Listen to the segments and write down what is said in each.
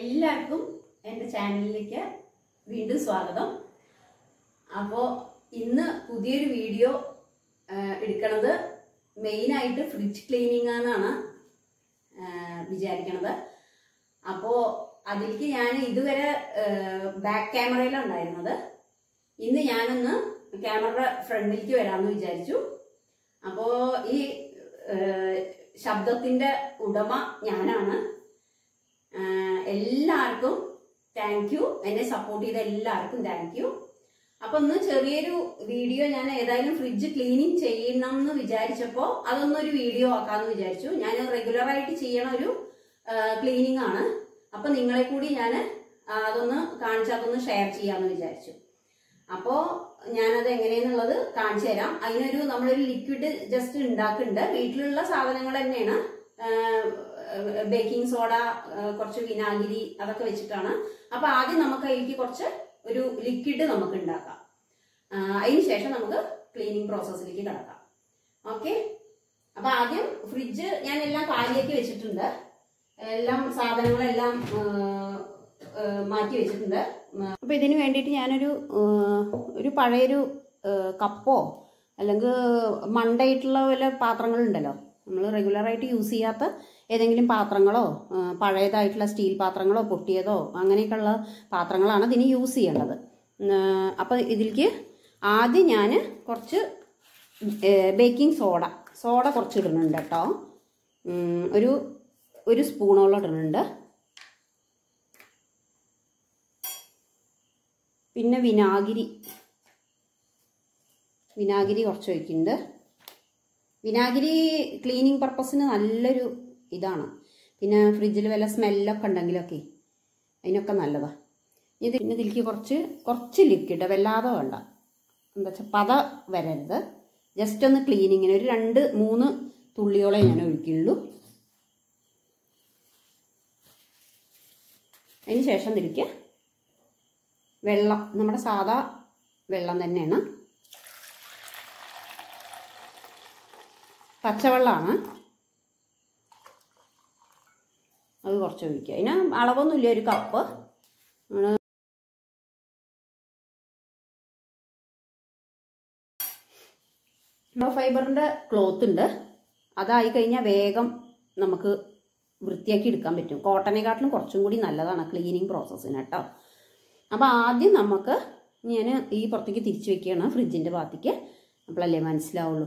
എല്ലാവർക്കും എൻ്റെ ചാനലിലേക്ക് വീണ്ടും സ്വാഗതം അപ്പോൾ ഇന്ന് പുതിയൊരു വീഡിയോ ആ, എടുക്കണത് മെയിനായിട്ട് ഫ്രിഡ്ജ് ക്ലീനിങ് എന്നാണ് ആ, വിചാരിക്കണത് അപ്പോൾ അതിലേക്ക് ഞാൻ ഇതുവരെ ബാക്ക് ക്യാമറയിലാണ് ഉണ്ടായിരുന്നത് ഇന്ന് ഞാനൊന്ന് ക്യാമറ ഫ്രണ്ടിലേക്ക് വരാമെന്ന് വിചാരിച്ചു അപ്പോൾ ഈ ആ, ശബ്ദത്തിന്റെ ഉടമ ഞാനാണ് ആഹ് എല്ലാവർക്കും താങ്ക് യു എന്നെ സപ്പോർട്ട് ചെയ്ത എല്ലാവർക്കും താങ്ക് യു അപ്പൊ ഒന്ന് ചെറിയൊരു വീഡിയോ ഞാൻ ഏതായാലും ഫ്രിഡ്ജ് ക്ലീനിങ് ചെയ്യണം എന്ന് വിചാരിച്ചപ്പോ അതൊന്നൊരു വീഡിയോ ആക്കാന്ന് വിചാരിച്ചു ഞാൻ റെഗുലർ ആയിട്ട് ചെയ്യണ ഒരു ക്ലീനിങ് ആണ് അപ്പൊ നിങ്ങളെ കൂടി ഞാൻ അതൊന്ന് കാണിച്ച് അതൊന്ന് ഷെയർ ചെയ്യാന്ന് വിചാരിച്ചു അപ്പോ ഞാനത് എങ്ങനെയെന്നുള്ളത് കാണിച്ചു തരാം അതിനൊരു നമ്മളൊരു ലിക്വിഡ് ജസ്റ്റ് ഉണ്ടാക്കുന്നുണ്ട് വീട്ടിലുള്ള സാധനങ്ങൾ തന്നെയാണ് ബേക്കിംഗ് സോഡ കുറച്ച് വിനാഗിരി അതൊക്കെ വെച്ചിട്ടാണ് അപ്പൊ ആദ്യം നമുക്ക് അതിലേക്ക് കുറച്ച് ഒരു ലിക്വിഡ് നമുക്ക് ഉണ്ടാക്കാം ആ, അതിന് ശേഷം നമുക്ക് ക്ലീനിങ് പ്രോസസ്സിലേക്ക് കിടക്കാം ഓക്കെ അപ്പൊ ആദ്യം ഫ്രിഡ്ജ് ഞാൻ എല്ലാം കാലിയാക്കി വെച്ചിട്ടുണ്ട് എല്ലാം സാധനങ്ങളെല്ലാം ആ, ആ, മാറ്റി വെച്ചിട്ടുണ്ട് അപ്പൊ ഇതിന് വേണ്ടിയിട്ട് ഞാനൊരു ആ, ഒരു പഴയൊരു ആ, കപ്പോ അല്ലെങ്കിൽ മണ്ടായിട്ടുള്ള വല്ല പാത്രങ്ങളുണ്ടല്ലോ നമ്മൾ റെഗുലറായിട്ട് യൂസ് ചെയ്യാത്ത ഏതെങ്കിലും പാത്രങ്ങളോ ആ, പഴയതായിട്ടുള്ള സ്റ്റീൽ പാത്രങ്ങളോ പൊട്ടിയതോ അങ്ങനെയൊക്കെയുള്ള പാത്രങ്ങളാണ് ഇതിന് യൂസ് ചെയ്യേണ്ടത് അപ്പം ഇതിലേക്ക് ആദ്യം ഞാൻ കുറച്ച് ബേക്കിംഗ് സോഡ സോഡ കുറച്ച് ഇടുന്നുണ്ട് കേട്ടോ ഉം, ഒരു ഒരു സ്പൂണോളം ഇടുന്നുണ്ട് പിന്നെ വിനാഗിരി വിനാഗിരി കുറച്ച് ഒഴിക്കുന്നുണ്ട് വിനാഗിരി ക്ലീനിങ് പർപ്പസിന് നല്ലൊരു ഇതാണ് പിന്നെ ഫ്രിഡ്ജിൽ വല്ല സ്മെല്ലൊക്കെ ഉണ്ടെങ്കിലൊക്കെ അതിനൊക്കെ നല്ലതാണ് ഇത് പിന്നെ ഇതിലേക്ക് കുറച്ച് കുറച്ച് ലിക്വിഡ് വല്ലാതെ വേണ്ട എന്താ വെച്ചാൽ പത വരരുത് ജസ്റ്റ് ഒന്ന് ക്ലീനിങ്ങിന് ഒരു രണ്ട് മൂന്ന് തുള്ളിയോളെ ഞാൻ ഒഴിക്കുള്ളൂ അതിന് ശേഷം തിരിക്കുക വെള്ളം നമ്മുടെ സാധാ വെള്ളം തന്നെയാണ് പച്ചവെള്ളമാണ് അത് കുറച്ച് ഒഴിക്കുക അതിന് അളവൊന്നുമില്ല ഒരു കപ്പ് നമ്മള് ഫൈബറിൻ്റെ ക്ലോത്ത് ഉണ്ട് അതായി കഴിഞ്ഞാൽ വേഗം നമുക്ക് വൃത്തിയാക്കി എടുക്കാൻ പറ്റും കോട്ടനെക്കാട്ടിലും കുറച്ചും കൂടി നല്ലതാണ് ക്ലീനിങ് പ്രോസസ്സിന് കേട്ടോ അപ്പോൾ ആദ്യം നമുക്ക് ഞാൻ ഈ പുറത്തേക്ക് തിരിച്ചു വെക്കുകയാണ് ഫ്രിഡ്ജിൻ്റെ ഭാഗത്തേക്ക് അപ്പോഴല്ലേ മനസ്സിലാവുള്ളൂ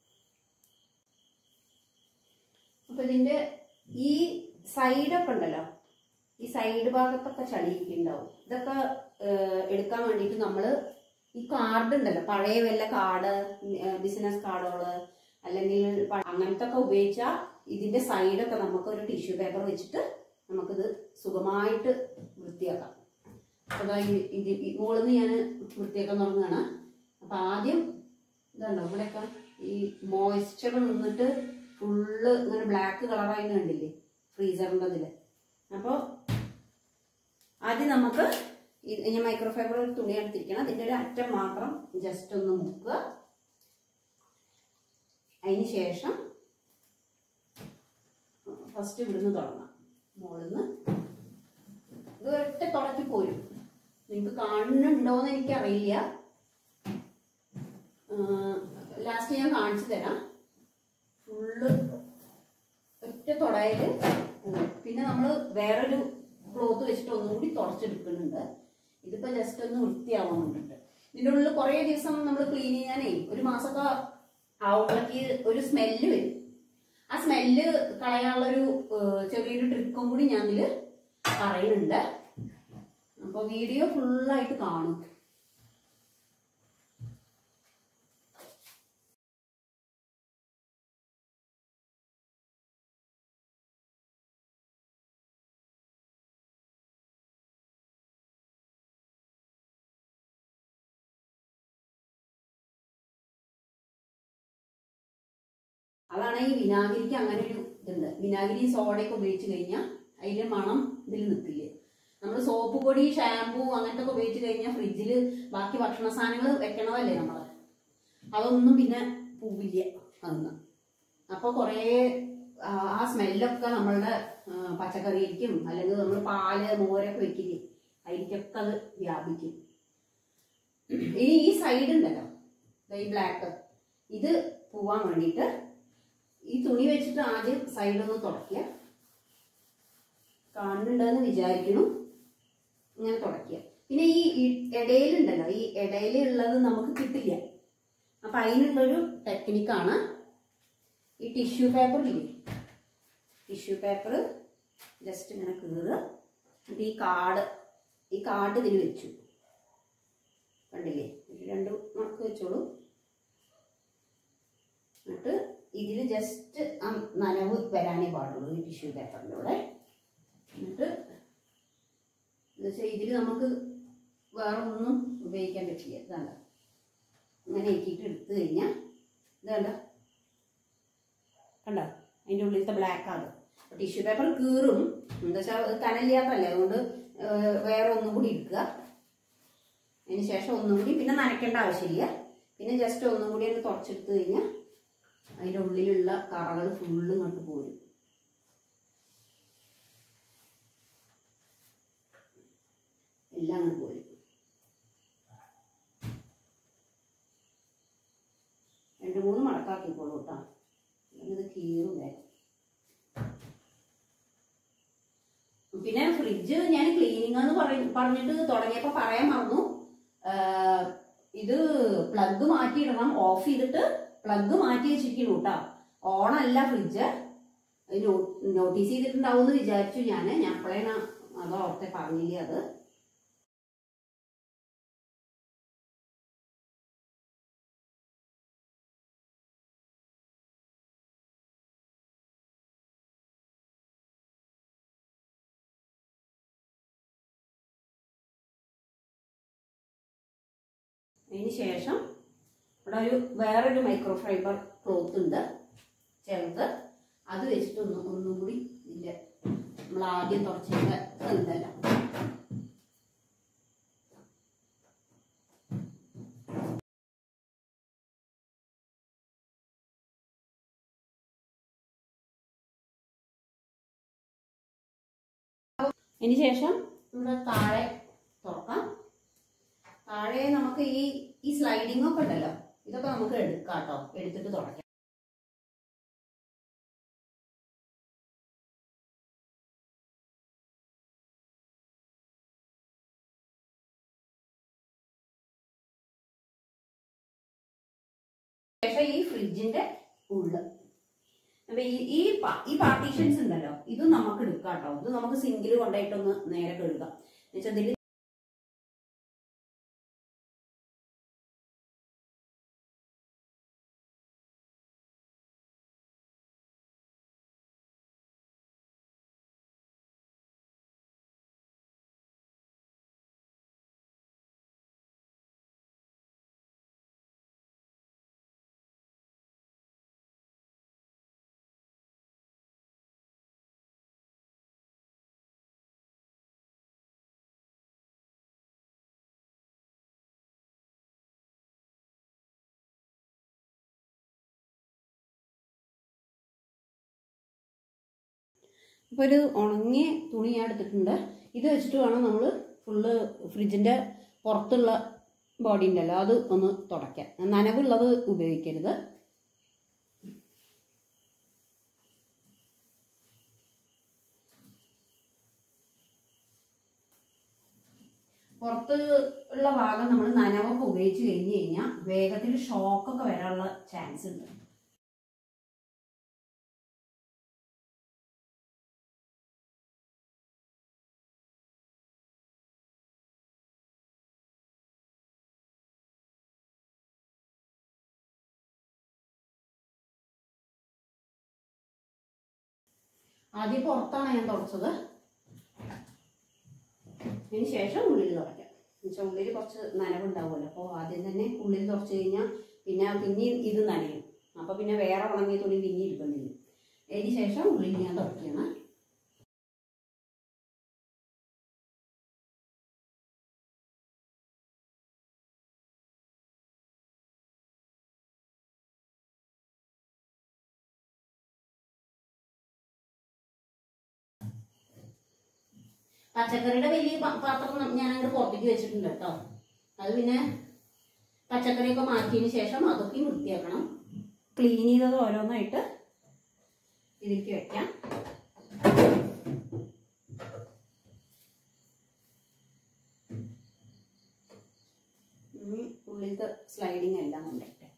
അപ്പോൾ ഇതിൻ്റെ ഈ സൈഡൊക്കെ ഉണ്ടല്ലോ ഈ സൈഡ് ഭാഗത്തൊക്കെ ചളിയൊക്കെ ഉണ്ടാവും ഇതൊക്കെ ഏഹ്, എടുക്കാൻ വേണ്ടിയിട്ട് നമ്മൾ ഈ കാർഡ് ഉണ്ടല്ലോ പഴയ വല്ല കാർഡ് ബിസിനസ് കാർഡുകള് അല്ലെങ്കിൽ പ- അങ്ങനത്തെ ഒക്കെ ഉപയോഗിച്ചാൽ ഇതിന്റെ സൈഡൊക്കെ നമുക്ക് ഒരു ടിഷ്യൂ പേപ്പർ വെച്ചിട്ട് നമുക്കിത് സുഖമായിട്ട് വൃത്തിയാക്കാം അപ്പൊ ദാ ഈ- ഇത് ഈ മുകളിൽ ഞാൻ വൃത്തിയാക്കാൻ തുടങ്ങുകയാണ് അപ്പൊ ആദ്യം ഇതുണ്ടോ ഇവിടെയൊക്കെ ഈ മോയ്സ്ചർ നിന്നിട്ട് ഫുള്ള് ഇങ്ങനെ ബ്ലാക്ക് കളറായി കണ്ടില്ലേ ഫ്രീസറിൻ്റെ ഇതില് അപ്പോൾ ആദ്യം നമുക്ക് ഈ- ഞാൻ മൈക്രോഫൈബർ ഒരു തുണി എടുത്തിരിക്കണം അതിന്റെ ഒരു അറ്റം മാത്രം ജസ്റ്റ് ഒന്ന് മുക്കുക അതിന് ശേഷം ഫസ്റ്റ് ഇവിടുന്ന് തുടങ്ങാം മുകളിന്ന് ഇത് ഒറ്റ തുടക്കി പോരും നിങ്ങൾക്ക് കാണുന്നുണ്ടോന്ന് എനിക്കറിയില്ല ലാസ്റ്റ് ഞാൻ കാണിച്ചു തരാം ഫുള്ള് ഒറ്റ തുടയില് പോകും. പിന്നെ നമ്മൾ വേറൊരു ക്ലോത്ത് വെച്ചിട്ട് ഒന്നും കൂടി തുടച്ചെടുക്കുന്നുണ്ട് ഇതിപ്പോ ജസ്റ്റ് ഒന്ന് വൃത്തിയാവാൻ വേണ്ടിട്ട് ഇതിന്റെ ഉള്ളിൽ കുറേ ദിവസം നമ്മൾ ക്ലീൻ ചെയ്യാനേ ഒരു മാസമൊക്കെ ആവുമ്പോഴേക്ക് ഒരു സ്മെല്ല് വരും ആ സ്മെല്ല് കളയാനുള്ളൊരു ഏഹ്, ചെറിയൊരു ട്രിക്കും കൂടി ഞാൻ ഇതില് പറയുന്നുണ്ട് അപ്പൊ വീഡിയോ ഫുള്ളായിട്ട് കാണും അതാണ് ഈ വിനാഗിരിക്ക് അങ്ങനെ ഒരു ഇതുണ്ട് വിനാഗിരി സോഡയൊക്കെ ഉപയോഗിച്ച് കഴിഞ്ഞാൽ അതിന്റെ മണം ഇതിൽ നിൽക്കില്ല നമ്മൾ സോപ്പ് പൊടി ഷാമ്പു അങ്ങനത്തെ ഒക്കെ ഉപയോഗിച്ച് കഴിഞ്ഞാൽ ഫ്രിഡ്ജിൽ ബാക്കി ഭക്ഷണ സാധനങ്ങൾ വെക്കണതല്ലേ നമ്മൾ അതൊന്നും പിന്നെ പോവില്ല അന്ന് അപ്പൊ കുറേ ആ ആ സ്മെല്ലൊക്കെ നമ്മളുടെ ആ, പച്ചക്കറിയിലേക്കും അല്ലെങ്കിൽ നമ്മൾ പാല് മോരൊക്കെ വെക്കില്ലേ അതിലേക്കൊക്കെ അത് വ്യാപിക്കും ഇനി ഈ സൈഡ് ഉണ്ടല്ലോ ദേ ഈ ബ്ലാക്ക് ഇത് പോവാൻ വേണ്ടിയിട്ട് ഈ തുണി വെച്ചിട്ട് ആദ്യം സൈഡ് ഒന്ന് തുടയ്ക്കുക കാണുന്നുണ്ടെന്ന് വിചാരിക്കുന്നു ഇങ്ങനെ തുടയ്ക്കുക പിന്നെ ഈ ഇ- ഇടയിലുണ്ടല്ലോ ഈ ഇടയിലുള്ളത് നമുക്ക് കിട്ടില്ല അപ്പൊ അതിനുള്ളൊരു ടെക്നിക്കാണ് ഈ ടിഷ്യൂ പേപ്പർ ഇല്ലേ ടിഷ്യൂ പേപ്പർ ജസ്റ്റ് ഇങ്ങനെ കീറുക എന്നിട്ട് ഈ കാർഡ് ഈ കാർഡ് ഇതിൽ വെച്ചു കണ്ടില്ലേ ഒരു രണ്ട് മടക്ക് വെച്ചോളൂ എന്നിട്ട് ഇതിൽ ജസ്റ്റ് ആ നനവ് വരാനേ പാടുള്ളൂ ഈ ടിഷ്യൂ പേപ്പറിൻ്റെ കൂടെ എന്നിട്ട് എന്നുവെച്ചാൽ ഇതിൽ നമുക്ക് വേറെ ഒന്നും ഉപയോഗിക്കാൻ പറ്റില്ല ഇതാണ്ട ഇങ്ങനെ ആക്കിയിട്ട് എടുത്തു കഴിഞ്ഞാൽ ഇതാണ്ട കണ്ട അതിൻ്റെ ഉള്ളിലത്തെ ബ്ലാക്ക് ആണ് ടിഷ്യൂ പേപ്പർ കീറും എന്താ വെച്ചാൽ കനലില്ലാത്തല്ലേ അതുകൊണ്ട് ഏഹ്, വേറെ ഒന്നും കൂടി എടുക്കുക അതിന് ശേഷം ഒന്നും കൂടി പിന്നെ നനയ്ക്കേണ്ട ആവശ്യമില്ല പിന്നെ ജസ്റ്റ് ഒന്നും കൂടി ഒന്ന് തുടച്ചെടുത്ത് കഴിഞ്ഞാൽ അതിൻ്റെ ഉള്ളിലുള്ള കറകൾ ഫുള്ള് ഇങ്ങോട്ട് പോരും എല്ലാം അങ്ങോട്ട് പോരും രണ്ട് മൂന്ന് മടക്കാക്കിക്കോളൂ കേട്ടോ അല്ലെങ്കിൽ ഇത് കീറും വേഗം പിന്നെ ഫ്രിഡ്ജ് ഞാൻ ക്ലീനിങ് എന്ന് പറയ- പറഞ്ഞിട്ട് തുടങ്ങിയപ്പോൾ പറയാൻ മറന്നു ആഹ് ഇത് പ്ലഗ് മാറ്റിയിടണം ഓഫ് ചെയ്തിട്ട് പ്ലഗ് മാറ്റി വെച്ചിരിക്കുന്നു കേട്ടോ ഓണല്ല ഫ്രിഡ്ജ് നോട്ടീസ് ചെയ്തിട്ടുണ്ടാവും എന്ന് വിചാരിച്ചു ഞാൻ ഞാൻ അപ്പോഴേണ് അത് ഓർത്തെ പറഞ്ഞില്ല അത് അതിന് ശേഷം ഇവിടെ ഒരു വേറൊരു മൈക്രോ ഫൈബർ ക്ലോത്ത് ഉണ്ട് ചെറുത് അത് വെച്ചിട്ട് ഒന്ന് ഒന്നും കൂടി ഇതിന്റെ നമ്മൾ ആദ്യം തുടച്ചിട്ട് ഉണ്ടല്ലോ അതിന് ശേഷം നമ്മുടെ താഴെ തുറക്കാം താഴെ നമുക്ക് ഈ ഈ സ്ലൈഡിംഗ് ഒക്കെ ഉണ്ടല്ലോ ഇതൊക്കെ നമുക്ക് എടുക്കാം കേട്ടോ എടുത്തിട്ട് തുടയ്ക്കാം ശേഷം ഈ ഫ്രിഡ്ജിന്റെ ഉള്ള് അപ്പൊ ഈ ഈ പ- ഈ പാർട്ടീഷൻസ് ഉണ്ടല്ലോ ഇതും നമുക്ക് എടുക്കാം കേട്ടോ ഇത് നമുക്ക് സിങ്കിൽ കൊണ്ടായിട്ടൊന്ന് നേരെ കഴുകാം എന്നുവെച്ചാൽ ഇതിൽ അപ്പോൾ ഒരു ഉണങ്ങിയ തുണി ഞാൻ എടുത്തിട്ടുണ്ട് ഇത് വെച്ചിട്ട് വേണം നമ്മൾ ഫുള്ള് ഫ്രിഡ്ജിൻ്റെ പുറത്തുള്ള ബോഡി ഉണ്ടല്ലോ അത് ഒന്ന് തുടയ്ക്കാൻ നനവുള്ളത് ഉപയോഗിക്കരുത് പുറത്ത് ഉള്ള ഭാഗം നമ്മൾ നനവൊക്കെ ഉപയോഗിച്ച് കഴിഞ്ഞ് കഴിഞ്ഞാൽ വേഗത്തിൽ ഷോക്കൊക്കെ വരാനുള്ള ചാൻസ് ഉണ്ട് ആദ്യം പുറത്താണ് ഞാൻ തുടച്ചത് അതിന് ശേഷം ഉള്ളിൽ തുടയ്ക്കാം എന്നുവെച്ചാൽ ഉള്ളിൽ കുറച്ച് നനവുണ്ടാവുമല്ലോ അപ്പോൾ ആദ്യം തന്നെ ഉള്ളിൽ തുടച്ച് കഴിഞ്ഞാൽ പിന്നെ പിന്നെയും ഇത് നനയും അപ്പോൾ പിന്നെ വേറെ ഉണങ്ങിയ തുണി പിന്നെ ഇരിക്കേണ്ടി വരും അതിന് ശേഷം ഉള്ളിൽ ഞാൻ തുടയ്ക്കുകയാണ് പച്ചക്കറിയുടെ വലിയ പ- പാത്രം ഞാൻ അങ്ങോട്ട് പുറത്തേക്ക് വെച്ചിട്ടുണ്ട് കേട്ടോ അത് പിന്നെ പച്ചക്കറിയൊക്കെ മാറ്റിയതിന് ശേഷം അതൊക്കെ വൃത്തിയാക്കണം ക്ലീൻ ചെയ്തത് ഓരോന്നായിട്ട് ഇതിലേക്ക് വെക്കാം ഇനി ഉള്ളിലത്തെ സ്ലൈഡിങ് എല്ലാം കൊണ്ടിട്ടെ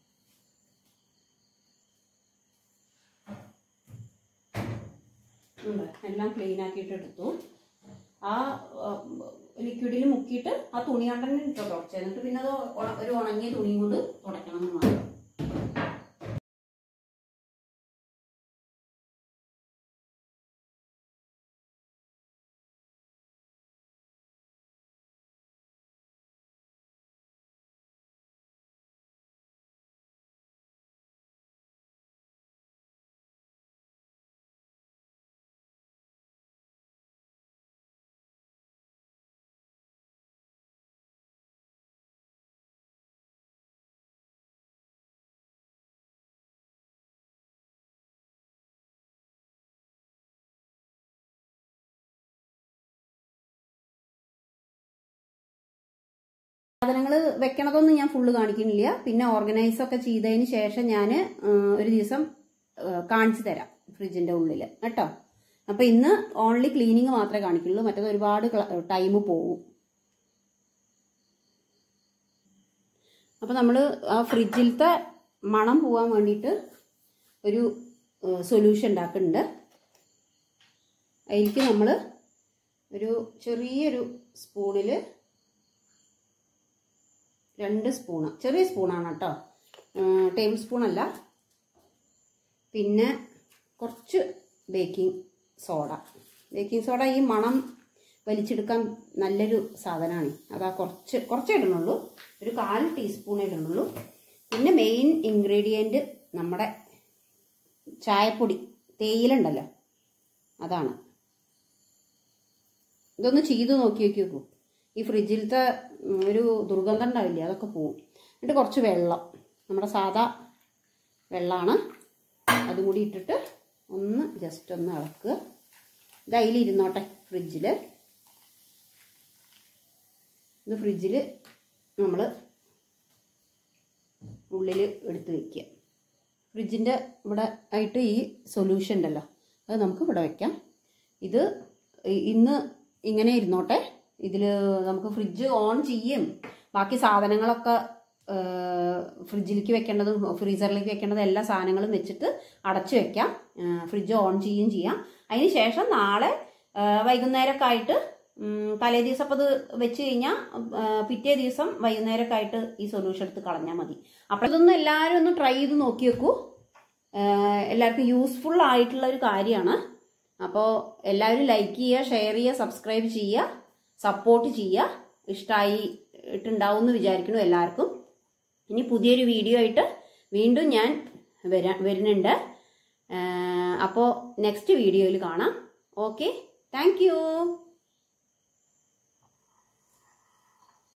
ഉണ്ട്. എല്ലാം ക്ലീൻ ആക്കിയിട്ട് എടുത്തു ആ ലിക്വിഡിൽ മുക്കിയിട്ട് ആ തുണി കൊണ്ട് തന്നെ ഇട്ടോ തുടച്ചു എന്നിട്ട് പിന്നെ അത് ഉണ- ഒരു ഉണങ്ങിയ തുണി കൊണ്ട് തുടയ്ക്കണം എന്ന് മാത്രം സാധനങ്ങൾ വെക്കണതൊന്നും ഞാൻ ഫുള്ള് കാണിക്കുന്നില്ല പിന്നെ ഓർഗനൈസ് ഒക്കെ ചെയ്തതിന് ശേഷം ഞാൻ ഒരു ദിവസം ആ, കാണിച്ചു തരാം ഫ്രിഡ്ജിന്റെ ഉള്ളിൽ കേട്ടോ അപ്പൊ ഇന്ന് ഓൺലി ക്ലീനിങ് മാത്രമേ കാണിക്കുള്ളൂ മറ്റേത് ഒരുപാട് ടൈം പോകും അപ്പൊ നമ്മൾ ആ ഫ്രിഡ്ജിലത്തെ മണം പോവാൻ വേണ്ടിയിട്ട് ഒരു സൊല്യൂഷൻ ഉണ്ടാക്കുന്നുണ്ട് അതിലേക്ക് നമ്മൾ ഒരു ചെറിയൊരു സ്പൂണിൽ രണ്ട് സ്പൂണ് ചെറിയ സ്പൂണാണ് കേട്ടോ ടേബിൾ സ്പൂൺ അല്ല പിന്നെ കുറച്ച് ബേക്കിംഗ് സോഡ ബേക്കിംഗ് സോഡ ഈ മണം വലിച്ചെടുക്കാൻ നല്ലൊരു സാധനമാണ് അതാ കുറച്ച് കുറച്ചേ ഇടണുള്ളൂ ഒരു കാൽ ടീസ്പൂണേ ഇടണുള്ളൂ പിന്നെ മെയിൻ ഇൻഗ്രീഡിയൻറ്റ് നമ്മുടെ ചായപ്പൊടി തേയില ഉണ്ടല്ലോ അതാണ് ഇതൊന്ന് ചെയ്ത് നോക്കി നോക്കി നോക്കൂ ഈ ഫ്രിഡ്ജിലത്തെ ഉം, ഒരു ദുർഗന്ധം ഉണ്ടാവില്ലേ അതൊക്കെ പോവും എന്നിട്ട് കുറച്ച് വെള്ളം നമ്മുടെ സാദാ വെള്ളമാണ് അതും കൂടി ഇട്ടിട്ട് ഒന്ന് ജസ്റ്റ് ഒന്ന് ഇളക്കുക ഇത് അതിലിരുന്നോട്ടെ ഫ്രിഡ്ജിൽ ഇത് ഫ്രിഡ്ജിൽ നമ്മൾ ഉള്ളിൽ എടുത്ത് വെക്കുക ഫ്രിഡ്ജിൻ്റെ ഇവിടെ ആയിട്ട് ഈ സൊല്യൂഷൻ ഉണ്ടല്ലോ അത് നമുക്ക് ഇവിടെ വെക്കാം ഇത് ഇ- ഇന്ന് ഇങ്ങനെ ഇരുന്നോട്ടെ ഇതിൽ നമുക്ക് ഫ്രിഡ്ജ് ഓൺ ചെയ്യും ബാക്കി സാധനങ്ങളൊക്കെ ഫ്രിഡ്ജിലേക്ക് വെക്കേണ്ടതും ഫ്രീസറിലേക്ക് വെക്കേണ്ടതും എല്ലാ സാധനങ്ങളും വെച്ചിട്ട് അടച്ചു വെക്കാം ഫ്രിഡ്ജ് ഓൺ ചെയ്യുകയും ചെയ്യാം അതിന് ശേഷം നാളെ ആ, വൈകുന്നേരമൊക്കെ ആയിട്ട് ഉം, തലേ ദിവസം അപ്പോൾ അത് വെച്ച് കഴിഞ്ഞാൽ പിറ്റേ ദിവസം വൈകുന്നേരമൊക്കെ ആയിട്ട് ഈ സൊല്യൂഷൻ എടുത്ത് കളഞ്ഞാൽ മതി അപ്പോൾ ഇതൊന്നും എല്ലാവരും ഒന്ന് ട്രൈ ചെയ്ത് നോക്കി വെക്കൂ ആഹ് എല്ലാവർക്കും യൂസ്ഫുൾ ആയിട്ടുള്ള ഒരു കാര്യമാണ് അപ്പോൾ എല്ലാവരും ലൈക്ക് ചെയ്യുക ഷെയർ ചെയ്യുക സബ്സ്ക്രൈബ് ചെയ്യുക സപ്പോർട്ട് ചെയ്യുക ഇഷ്ടമായി ഇട്ടുണ്ടാവും എന്ന് വിചാരിക്കുന്നു എല്ലാവർക്കും ഇനി പുതിയൊരു വീഡിയോ ആയിട്ട് വീണ്ടും ഞാൻ വരാ വരുന്നുണ്ട് അപ്പോൾ നെക്സ്റ്റ് വീഡിയോയിൽ കാണാം ഓക്കെ താങ്ക്